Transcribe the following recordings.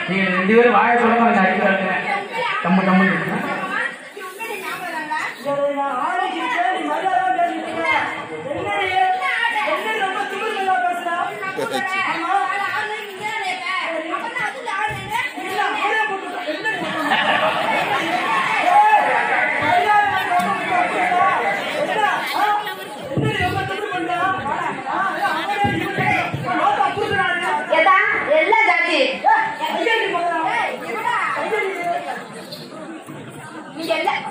நீங்க ரெண்டு பேரும் வாய சொல்லுங்க அந்த அடிக்கிறாங்க கம்மு கம்மு நான் ஆணைக்கு தேடி மரியாதை பேசிட்டு இருக்கேன். என்னடி? என்னடி ரொம்ப திமிருங்களா பேசுறா? ஆமா. இல்ல, அப்படியே போட்டுருக்கேன். என்னடி பண்ண? ஏய், மரியாதை ரொம்ப பேசுறா. என்ன? ஆ? என்னடி ரொம்ப திமிரு பண்றா? ஆ, ஏன் அப்படியே இருக்கு? நான் நோட்டா புடுங்குறானே. ஏதா எல்லாம் ஜாதி ஏய், கையடி போடுறா. கையடி. நீங்க எல்லாம்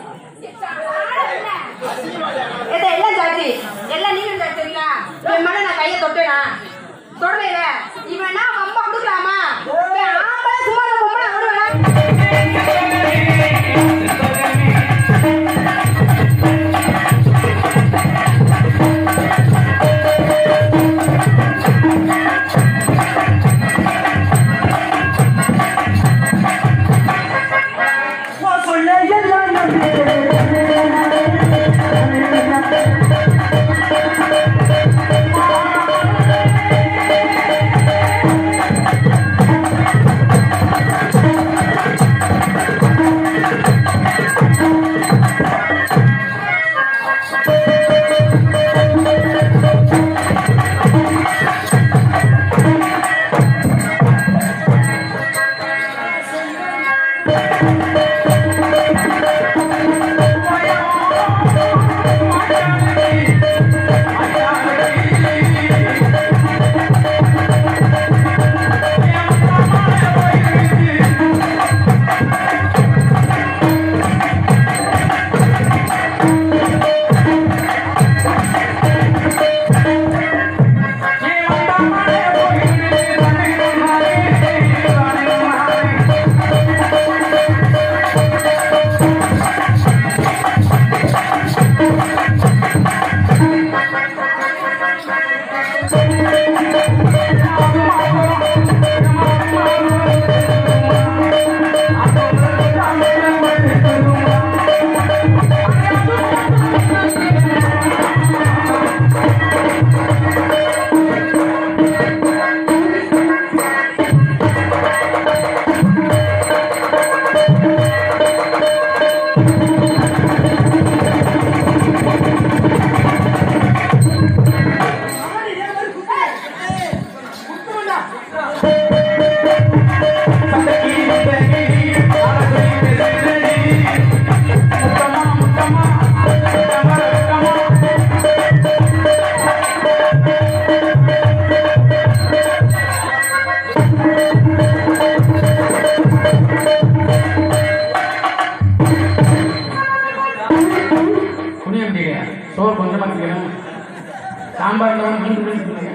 ஏதா எல்லாம் ஜாதி எல்லாம் நீங்க ஜாதிங்களா இவன் மேல நான் கையை தொட்டேனா தொடலையில இவன் என்ன வம்பா கொடுக்கலாமா இவன் ஆம்பளை சும்மா இருக்க பொம்பளை அவனுவனா நான் சொல்ல எல்லாம் நம்புறேன். புனிய முடியல சோறு கொஞ்சமா திங்கணும் சாம்பார் இல்லாம மீன் மீன் திங்குங்க.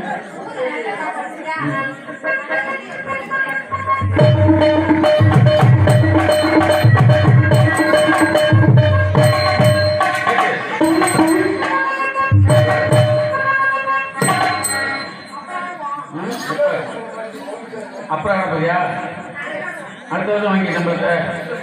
ம், எப்ப? அப்புறம் என்ன போறியா அடுத்த வருஷம் வாங்கி சம்பளத்தை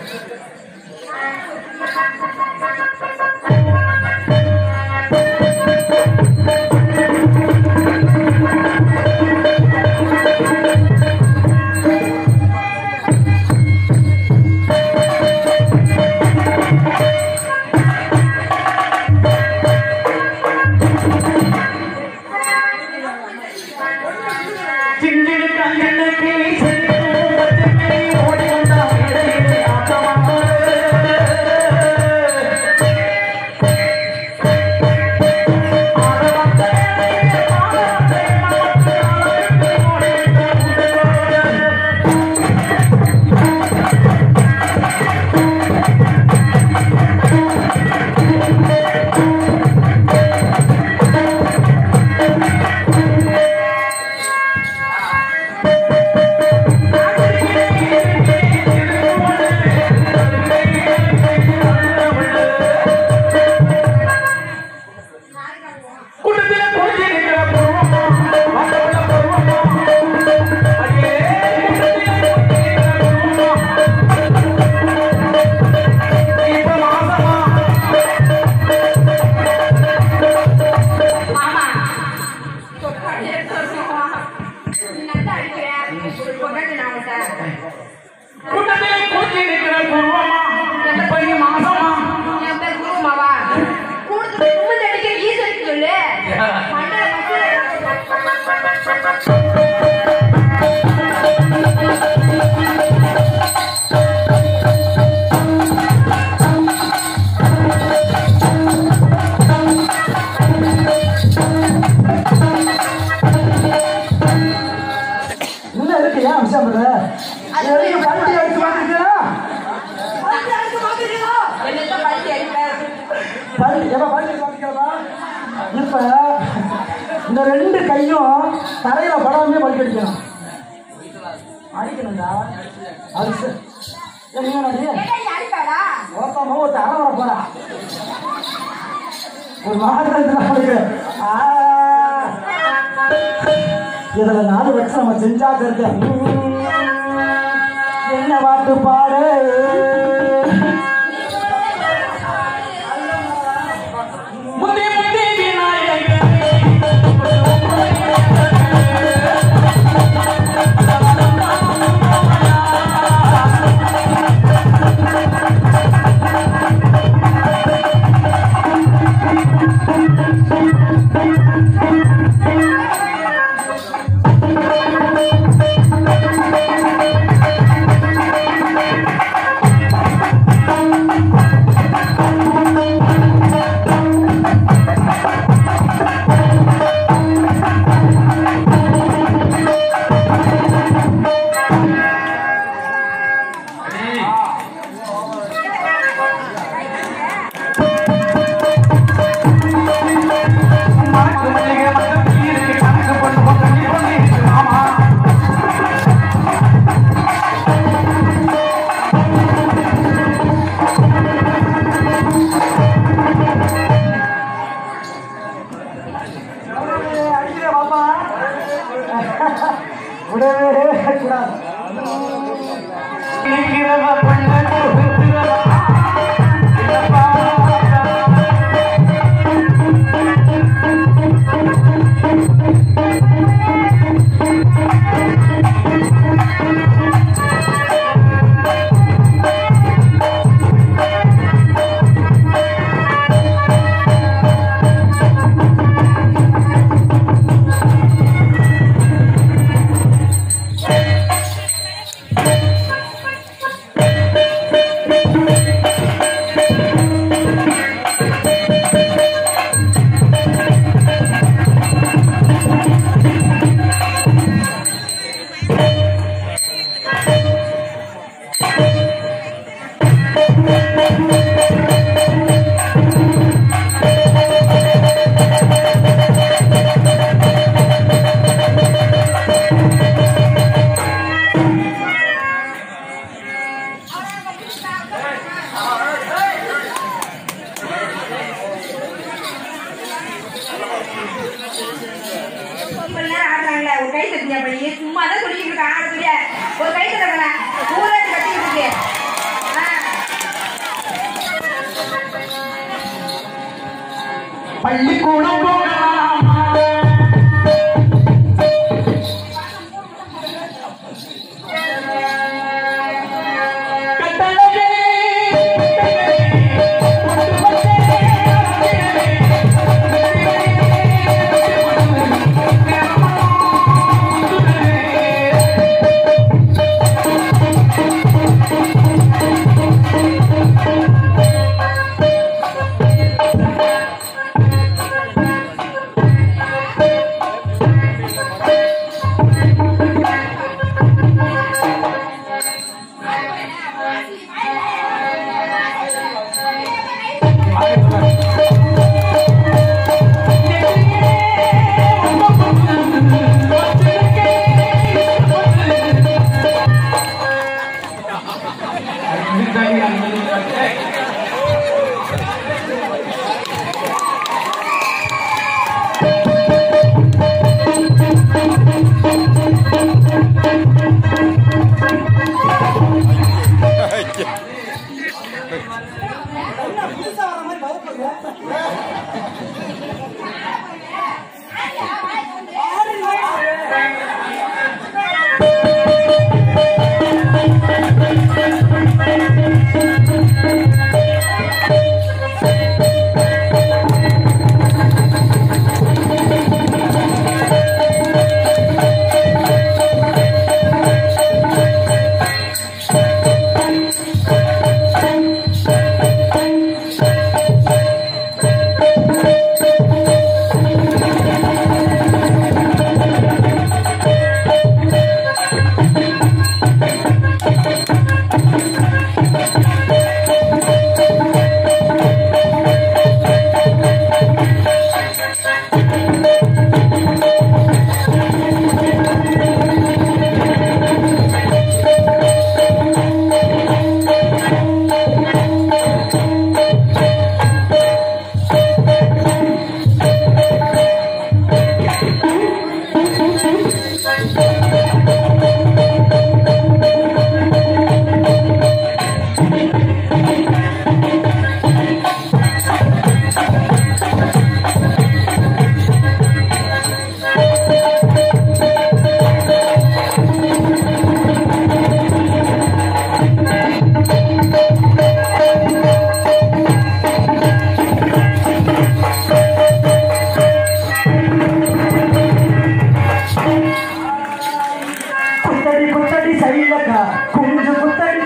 சிங்கிள் கண்ணனுக்கு செல்லும் பச்சைக்கிளி ஓடி வந்தாள் இடையிலே ஆட்டமாக. ஆடவத்தை, ஆடவத்தை, நமக்கு ஆடவத்தை ஓடிவிட்ட உடலோடு. கூட்டத்திலே குளிச்சு நிற்கிற பருவமா, வந்தவள பருவமா. அடியே, கூட்டத்திலே குளிச்சு நிற்கிற பருவமா. இப்ப மாசமா, மாமா தொப்பாட்டி எடுத்து வருவோம். நீ நல்லா அடிக்கிற. பொண்டாட்டி நான் உன்கிட்ட. இருக்கிற குருவமா இப்ப நீ மாசமா என் பேர் குருமாவா கூடுதல் கும்பிட்டு அடிக்கிற ஈஸ்வரிக்கு சொல்லு மண்டல என்ன இருக்கு ஏன் விஷயம் பண்ற எதுக்கு பல்ட்டி அடிச்சு மாத்திக்கிறா பல்ட்டி அடிக்க மாட்டீங்களா என்னதான் பல்ட்டி அடிப்பேன் பல்ட்டி எப்ப பல்ட்டி மாத்திக்கிறப்பா இப்ப இந்த ரெண்டு கையும் தரையில படாமே பல்ட்டி அடிக்கணும் அடிக்கணும்டா அது சரி. ஏன் நீ என்னடி? ஏன் அடிப்பாடா ஒருத்தன் ஒருத்த அரை வர போறா ஒரு மாதத்துல அவளுக்கு ஆ. இதுல நாலு வருஷம் நம்ம செஞ்சா கருத்து என்ன பாட்டு பாடு முந்தி முந்தி விநாயகர் மணக்கு மல்லிகை மணக்கு இருக்கு கணக்கு பொண்ணு பொண்ணு நீ பொண்ணு இருக்கு மாமா அடிக்கிற பாப்பா விடவே கூடாது இருக்கிறவ பொண்ணு இருக்கிறவ இல்லப்பா ரொம்ப நேரம் ஆடுறாங்களே ஒரு கை தட்டியா படி சும்மா தான் சொல்லிட்டு இருக்கான் ஆடக்கூடிய ஒரு கை தட்டக்கல ஊரே கட்டிட்டு இருக்கு ஆ. பள்ளிக்கூடம் போகலாமா கட்டழகே, குத்தடி குத்தடி சைலக்கா குஞ்சு குத்தடி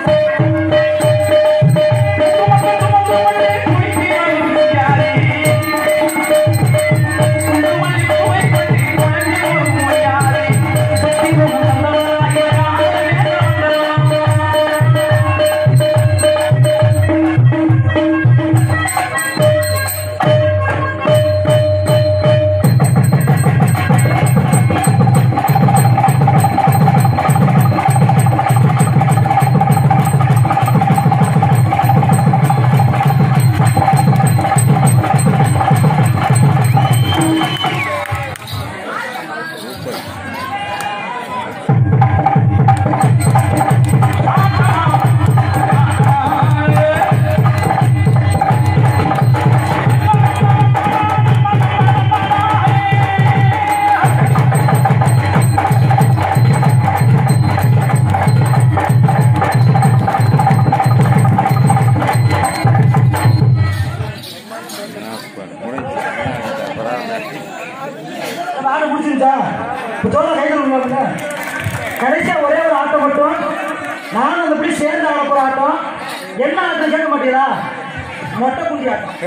ஆடு முடிச்சிருச்சா இப்போ சொல்ல கைகள் உள்ளவங்க கடைசியா ஒரே ஒரு ஆட்டம் மட்டும் நானும் அந்த பிடி சேர்ந்து ஆட போற ஆட்டம் என்ன ஆட்டம் கேட்க மாட்டீங்களா மொட்டை குண்டி ஆட்டம்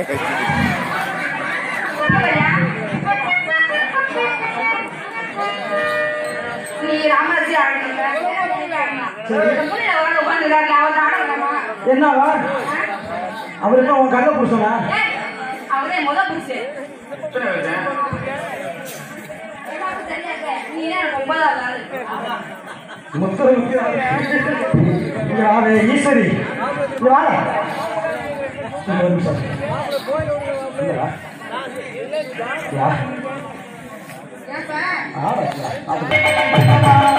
நீ ராமராஜி ஆடணும் உட்காந்துருக்காரு அவர் ஆட வேணாமா என்னவா அவர் என்ன உன் கண்ணை புடிச்சோனா ஏய், அவரே முத புடிச்சு எத்தனை வயசு? எல்லாருக்கும் சரியா இருக்க. நீ தான் எனக்கு ஒன்பதாவது ஆளு. முத்தரை இங்க வாங்க ஈஸ்வரி இங்க வாங்க இங்க ஒரு நிமிஷம் இங்க வா. யா ஏன்பா? ஆட ஆட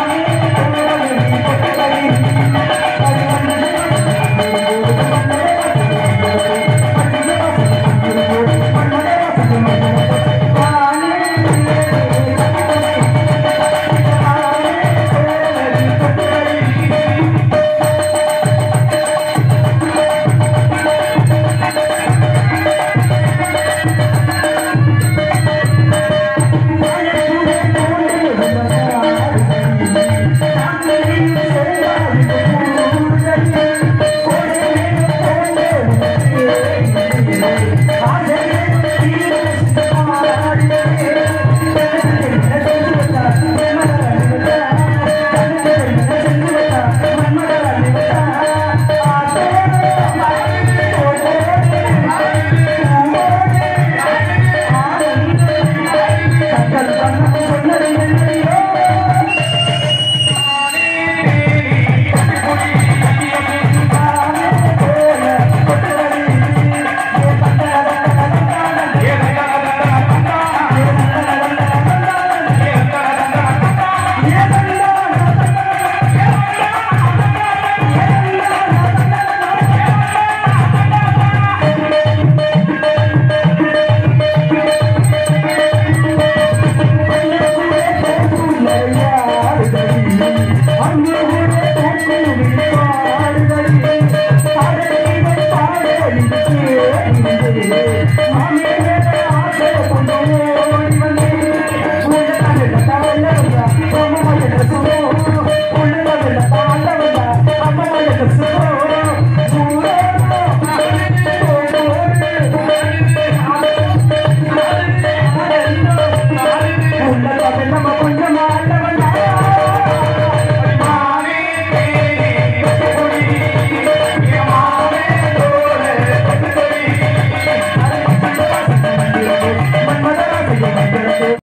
அங்கே